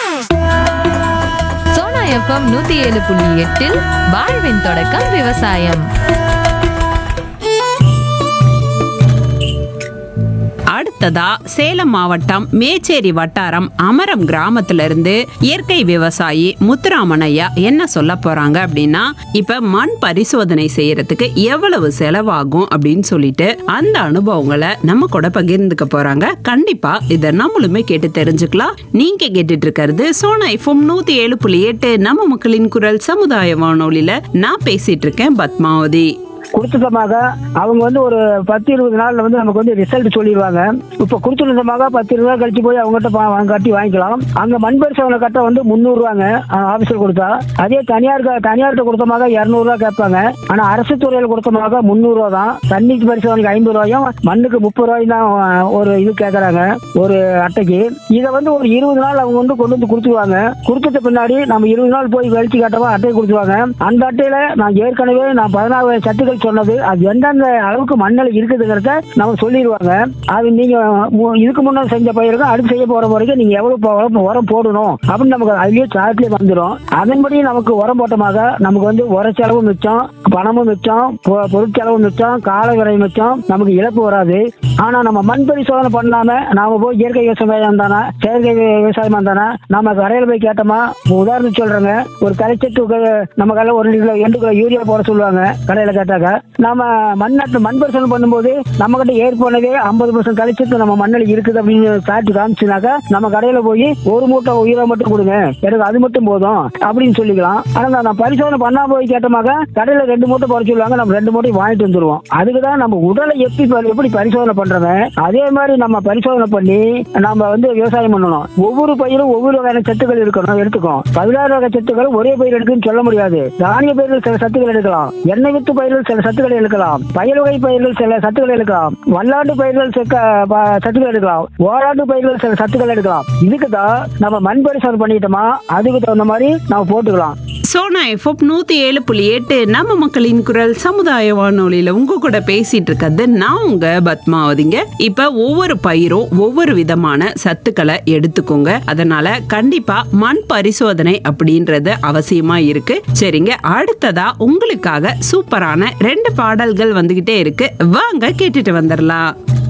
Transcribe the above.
Sona FM நூத்தி ஏழு புள்ளி எட்டில் வாழ்வின் தொடக்கம் விவசாயம் அடுத்ததா சேலம் மாவட்டம் மேச்சேரி வட்டாரம் அமரம் கிராமத்துல இருந்து இயற்கை விவசாயி முத்துராமன் ஐயா என்ன சொல்ல போறாங்க அப்படின்னா இப்ப மண் பரிசோதனை செய்யறதுக்கு எவ்வளவு செலவாகும் அப்படின்னு சொல்லிட்டு அந்த அனுபவங்களை நம்ம கூட பகிர்ந்துக்க போறாங்க கண்டிப்பா இதை நம்மளுமே கேட்டு தெரிஞ்சுக்கலாம் நீங்க கேட்டுட்டு இருக்கிறது சோனா எஃப்எம் நூத்தி ஏழு புள்ளி எட்டு நம்ம மக்களின் குரல் சமுதாய வானொலியில நான் பேசிட்டு இருக்கேன் பத்மாவதி கொடுத்துட்டமாக அவங்க வந்து ஒரு பத்து இருபது நாள்ல வந்து நமக்கு வந்து ரிசல்ட் சொல்லிடுவாங்க இப்ப கொடுத்துட்டமாக பத்து இருபது நாள் கழிச்சு போய் அவங்ககிட்ட பா- வாங்க கட்டி வாங்கிக்கலாம் அங்க மண் பரிசோதனை கட்ட வந்து முந்நூறு ரூபாங்க ஆபீஸ்ல கொடுத்தா அதே தனியார் தனியார்கிட்ட கொடுத்தமாக இருநூறு ரூபா கேட்பாங்க ஆனா அரசு துறையில கொடுத்தமாக முந்நூறு ரூபா தான் தண்ணிக்கு பரிசோதனைக்கு ஐம்பது ரூபாயும் மண்ணுக்கு முப்பது ரூபாயும் தான் அஹ், ஒரு இது கேக்குறாங்க ஒரு அட்டைக்கு இதை வந்து ஒரு இருபது நாள் அவங்க வந்து கொண்டு வந்து கொடுத்துருவாங்க கொடுத்துட்ட பின்னாடி நம்ம இருபது நாள் போய் கழிச்சு கேட்டவா அட்டை கொடுத்துருவாங்க அந்த அட்டையில நான் ஏற்கனவே நான் பதினாறு சத்துக்கள் சொன்னது அது எந்தெந்த அளவுக்கு மண்ணில் இருக்குதுங்கிறத நம்ம சொல்லிடுவாங்க அது நீங்க மு- இதுக்கு முன்னாடி செஞ்ச பயிருக்கும் அடுத்து செய்ய போற வரைக்கும் நீங்க எவ்வளவு போ- உரம் உரம் போடணும் அப்படின்னு நமக்கு அதுலயே சார்ட்லயே வந்துடும் அதன்படி நமக்கு உரம் போட்டமாக நமக்கு வந்து உர செலவு மிச்சம் பணமும் மிச்சம் பொ- பொருட்செலவு மிச்சம் கால விரை மிச்சம் நமக்கு இழப்பு வராது ஆனா நம்ம மண் பரிசோதனை பண்ணாம நாம போய் இயற்கை விவசாயம் தானே செயற்கை வி- விவசாயம் தானே நம்ம கடையில் போய் கேட்டோமா உதாரணத்துக்கு சொல்றேங்க ஒரு கரைச்சத்துக்கு நம்ம கடையில் ஒரு கிலோ ரெண்டு கிலோ யூரியா போட சொல்லுவாங்க கடையில் கேட்டாக்க நம்ம மண்ணை மண் பரிசோதனை பண்ணும்போது நம்ம கிட்ட ஏற்கனவே ஐம்பது பர்சன்ட் கழிச்சத்து நம்ம மண்ணில் இருக்குது அப்படின்னு காட்டி காமிச்சுனாக்கா நம்ம கடையில் போய் ஒரு மூட்டை உயிரை மட்டும் கொடுங்க எனக்கு அது மட்டும் போதும் அப்படின்னு சொல்லிக்கலாம் ஆனா நான் பரிசோதனை பண்ணா போய் கேட்டோமாக்க கடையில ரெண்டு மூட்டை குறைச்சு சொல்லுவாங்க நம்ம ரெண்டு மூட்டை வாங்கிட்டு வந்துருவோம் அதுக்கு தான் நம்ம உடலை எப்படி பரி- எப்படி பரிசோதனை பண்றோமே அதே மாதிரி நம்ம பரிசோதனை பண்ணி நம்ம வந்து விவசாயம் பண்ணணும் ஒவ்வொரு பயிரும் ஒவ்வொரு வகையான சத்துக்கள் இருக்கணும் எடுத்துக்கும் பதினாறு வகை சத்துக்கள் ஒரே பயிர் எடுக்குன்னு சொல்ல முடியாது தானிய பயிர்கள் சில சத்துக்கள் எடுக்கலாம் எண்ணெய் வித்து பயிர்கள் சில சத்துக்களை எடுக்கலாம் பயிர் வகை பயிர்கள் சில சத்துக்களை எடுக்கலாம் வல்லாண்டு பயிர்கள் சில ப- சத்துக்கள் எடுக்கலாம் ஓராண்டு பயிர்கள் சில சத்துக்கள் எடுக்கலாம் இதுக்கு தான் நம்ம மண் பரிசோதனை பண்ணிட்டோமா அதுக்கு தகுந்த மாதிரி நம்ம போட்டுக்கலாம் சோனா எஃப்எம் நூத்தி ஏழு புள்ளி எட்டு நம்ம மக்களின் குரல் சமுதாய வானொலியில உங்க கூட பேசிட்டு இருக்கிறது நான் உங்க பத்மாவதிங்க இப்ப ஒவ்வொரு பயிரும் ஒவ்வொரு விதமான சத்துக்களை எடுத்துக்கோங்க அதனால கண்டிப்பா மண் பரிசோதனை அப்படின்றது அவசியமா இருக்கு சரிங்க அடுத்ததா உங்களுக்காக சூப்பரான ரெண்டு பாடல்கள் வந்துகிட்டே இருக்கு வாங்க கேட்டுட்டு வந்துடலாம்